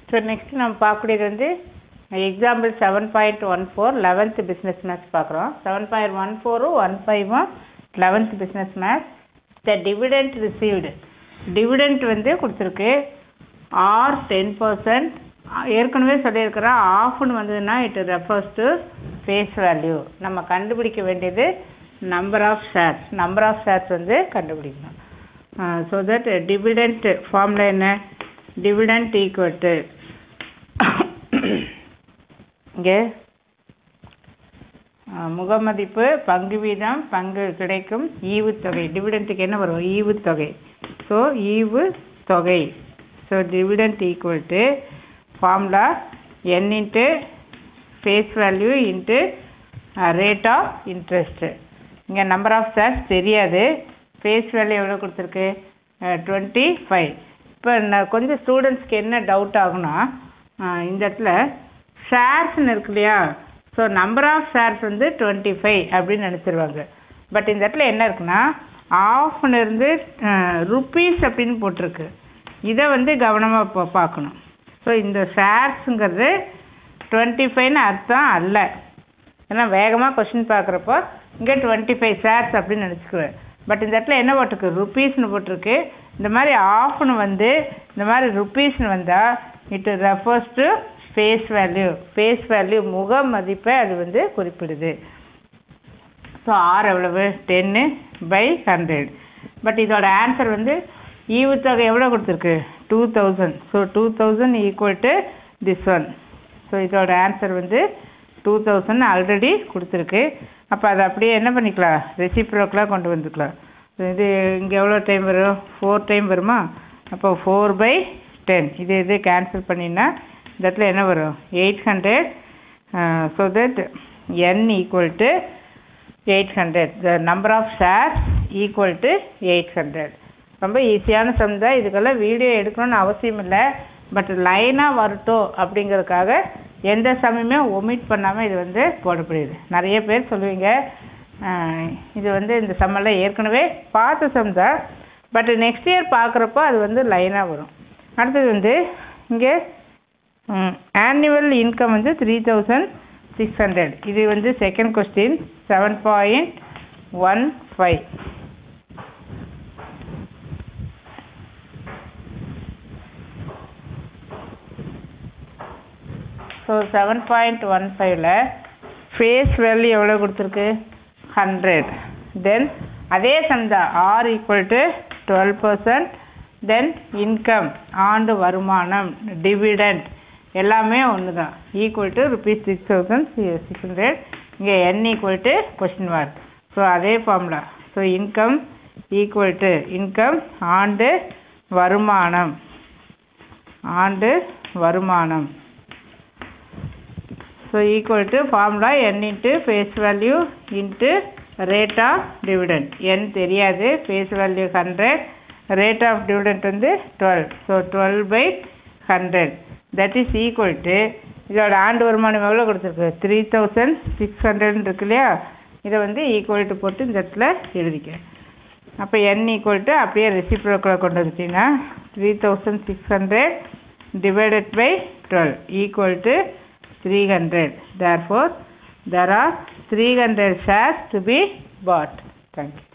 so next நம்ம பார்க்கக்கூடியது வந்து example seven point one four eleventh business maths பார்க்குறோம் செவன் பாயிண்ட் ஒன் ஃபோரும் ஒன் ஃபைவும் eleventh business maths the dividend received dividend வந்து கொடுத்துருக்கு ஆர் டென் பர்சன்ட் ஏற்கனவே சொல்லியிருக்கிறேன் ஆஃப்னு வந்ததுன்னா it refers to face value நம்ம கண்டுபிடிக்க வேண்டியது number of shares number of shares வந்து கண்டுபிடிக்கணும் ஸோ தட் டிவிடெண்ட் ஃபார்முலா என்ன டிவிடெண்ட் ஈக்குவல் டு இங்கே முகமதிப்பு பங்கு வீதம் பங்கு கிடைக்கும் ஈவுத்தொகை டிவிடெண்ட்டுக்கு என்ன வரும் ஈவுத்தொகை ஸோ ஈவு தொகை so dividend equal to formula N into face value into rate of interest இங்கே நம்பர் ஆஃப் ஷேர்ஸ் தெரியாது ஃபேஸ் வேல்யூ எவ்வளோ கொடுத்துருக்கு டுவெண்ட்டி ஃபைவ் இப்போ நான் கொஞ்சம் ஸ்டூடெண்ட்ஸ்க்கு என்ன டவுட் ஆகுனா இந்த இடத்துல ஷேர்ஸ்னு இருக்கு இல்லையா ஸோ நம்பர் ஆஃப் ஷேர்ஸ் வந்து டுவெண்ட்டி ஃபைவ் அப்படின்னு நினச்சிருவாங்க பட் இந்த இடத்துல என்ன இருக்குன்னா ஆஃப்னு இருந்து ருப்பீஸ் அப்படின்னு போட்டிருக்கு இதை வந்து கவனமாக பா பார்க்கணும் ஸோ இந்த ஷேர்ஸுங்கிறது டுவெண்ட்டி ஃபைவ்னு அர்த்தம் அல்ல ஏன்னா வேகமாக கொஷின் பார்க்குறப்போ இங்கே டுவெண்ட்டி ஃபைவ் ஷேர்ஸ் அப்படின்னு நினச்சிக்குவேன் பட் இந்த இடத்துல என்ன போட்டிருக்கு ருப்பீஸ்னு போட்டிருக்கு இந்த மாதிரி ஆஃப்னு வந்து இந்த மாதிரி ருப்பீஸ்னு வந்தால் it refers to face value face value முக மதிப்பை அது வந்து குறிப்பிடுது ஸோ ஆர் எவ்வளவு டென்னு பை ஹண்ட்ரட் பட் இதோட ஆன்சர் வந்து ஈவுத்தொகை எவ்வளோ கொடுத்துருக்கு two thousand so two thousand equal to this one so இதோட ஆன்சர் வந்து டூ தௌசண்ட் ஆல்ரெடி கொடுத்துருக்கு அப்போ அதை அப்படியே என்ன பண்ணிக்கலாம் ரெசிப்ரோக்கலாக கொண்டு வந்துக்கலாம் இது இங்கே எவ்வளோ டைம் வரும் ஃபோர் டைம் வருமா அப்போ ஃபோர் பை டென் இது இது கேன்சல் பண்ணினா இந்த இடத்துல என்ன வரும் eight hundred so that N equal to eight hundred the number of shares equal to eight hundred ரொம்ப ஈஸியான சம் தான் இதுக்கெல்லாம் வீடியோ எடுக்கணும்னு அவசியம் இல்லை பட் லைனாக வரட்டும் அப்படிங்கிறதுக்காக எந்த சமயமே ஒமிட் பண்ணாமல் இது வந்து போடப்படுது நிறைய பேர் சொல்லுவீங்க இது வந்து இந்த சம்மெல்லாம் ஏற்கனவே பார்த்த சம் தான் பட் நெக்ஸ்ட் இயர் பார்க்குறப்போ அது வந்து லைனாக வரும் அடுத்தது வந்து இங்கே ஆனுவல் இன்கம் வந்து த்ரீ தௌசண்ட் சிக்ஸ் ஹண்ட்ரட் இது வந்து second question seven point one five so seven point one ஃபைவ்ல ஃபேஸ் வேல்யூ எவ்வளோ கொடுத்துருக்கு ஹண்ட்ரட் தென் அதே சந்தா R equal to twelve percent then income ஆண்டு வருமானம் டிவிடெண்ட் எல்லாமே ஒன்று தான் equal to rupees six thousand six hundred இங்கே N equal to question mark so அதே formula so income equal to income ஆண்டு வருமானம் ஆண்டு வருமானம் so equal to formula N into face value into rate of dividend N தெரியாது face value hundred rate of dividend வந்து twelve so twelve by hundred that is equal to இதோட ஆண்டு வருமானம் எவ்வளோ கொடுத்துருக்கு த்ரீ தௌசண்ட் சிக்ஸ் ஹண்ட்ரட்னு இருக்கு இல்லையா இதை வந்து ஈக்குவல் டு போட்டு இந்த இடத்துல எழுதிக்க அப்போ என் ஈக்குவல் டு அப்படியே ரெசிப்ரோக்கில் கொண்டு வந்துட்டீங்கன்னா three thousand six hundred divided by 12 equal to 300 therefore there are 300 shares to be bought thank you